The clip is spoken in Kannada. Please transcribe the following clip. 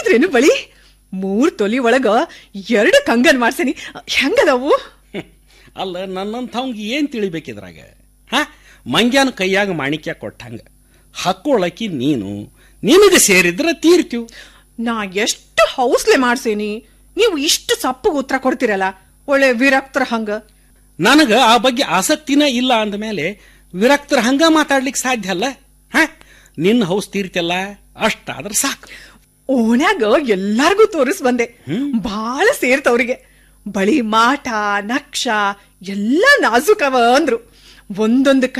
ನೋಡಿದ್ರೇನು ಬಳಿ ಮೂರ್ ತೊಲಿ ಒಳಗ ಎರಡು ಕಂಗನ್ ಮಾಡ್ಸೇನಿ ಹೆಂಗದವು ಹ್ಮ್. ಅಲ್ಲ ನನ್ನಂಥವಂಗೆ ಏನ್ ತಿಳಿಬೇಕಿದ್ರಾಗ ಹ ಮಂಗ್ಯಾನ ಕೈಯಾಗ ಮಾಣಿಕ್ಯ ಕೊಟ್ಟಂಗ ಹಕ್ಕೊಳಕಿ ನೀನು ನಿನಗೆ ಸೇರಿದ್ರ ತೀರ್ತೀವ್ ನಾ ಎಷ್ಟು ಹೌಸ್ಲೆ ಮಾಡ್ಸೇನಿ ನೀವು ಇಷ್ಟು ಸಪ್ಪಗೆ ಉತ್ತರ ಕೊಡ್ತಿರಲ್ಲ ಒಳ್ಳೆ ವಿರಕ್ತರ ಹಂಗ ನನಗ ಆ ಬಗ್ಗೆ ಆಸಕ್ತಿನ ಇಲ್ಲ ಅಂದಮೇಲೆ ವಿರಕ್ತರ ಹಂಗ ಮಾತಾಡ್ಲಿಕ್ಕೆ ಸಾಧ್ಯ ಅಲ್ಲ ಹ ನಿನ್ನ ಹೌಸ್ ತೀರ್ತಿಯಲ್ಲ ಅಷ್ಟಾದ್ರ ಸಾಕು ಓಣ್ಯಾಗ ಎಲ್ಲಾರ್ಗೂ ತೋರಿಸ್ ಬಂದೆ ಬಾಳ ಸೇರ್ತವ್ರಿಗೆ ಬಳಿ ಮಾಟ ನಕ್ಷ ಎಲ್ಲ ನಾಜುಕವ ಅಂದ್ರು ಒಂದೊಂದು